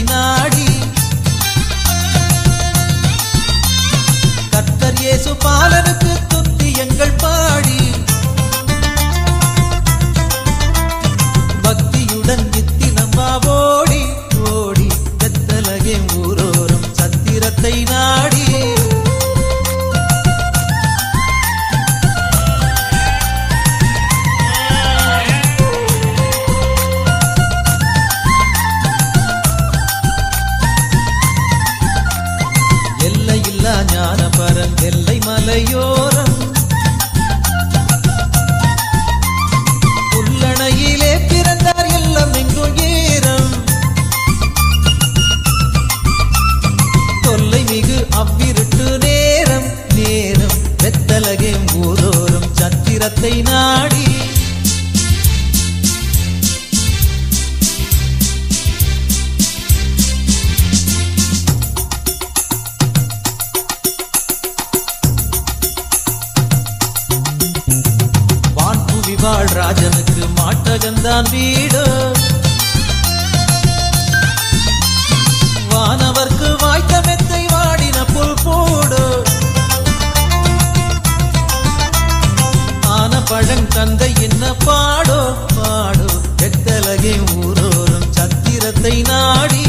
நாடி கர்த்தர் இயேசு பாலனுக்கு துத்தியங்கள் பாடி பக்தியுடன் நித்தினம் ஓடி ஓடி பெத்தலகே ஊரோரும் சத்திரத்தை நாடி எல்லையில்லா ஞானபரன் எல்லை மலையோரம் புல்லணையிலே பிறந்தார் எல்லாம் எங்கும் ஏறம் தொல்லை மிகு அவ்விருட்டு நேரம் நேரம் வெத்தலகே ஊரோரும் சத்திரத்தை நாடி வான்புவி வாழ் ராஜனுக்கு மாட்டகந்தான் வீடு வானவர்க்கு வாய்த்த மெத்தை வாடின புல் போடு ஆன பழங்கந்தை என்ன பாடோ பாடோ வெத்தலகே ஊரோரும் சத்திரத்தை நாடி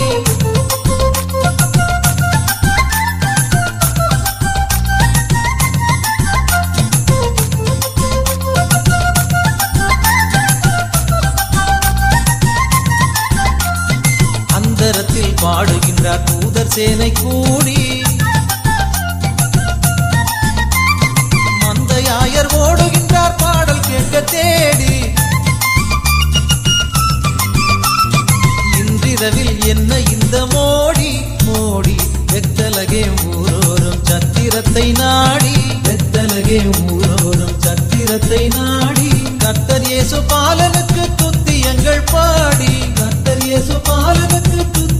அந்தரத்தில் பாடுகின்றார் தூதர் சேனை கூடி மந்தையாயர் ஓடுகின்றார் பாடல் கேட்க தேடி இன்றிரவில் என்ன இந்த மோடி மோடி வெத்தலகே ஊரோரும் சத்திரத்தை நாடி வெத்தலகே ஊரோரும் சத்திரத்தை நாடி கர்த்தர் இயேசு பாலனுக்கு துத்தியங்கள் பாடி கர்த்தர் இயேசு பாலனுக்கு துத்தி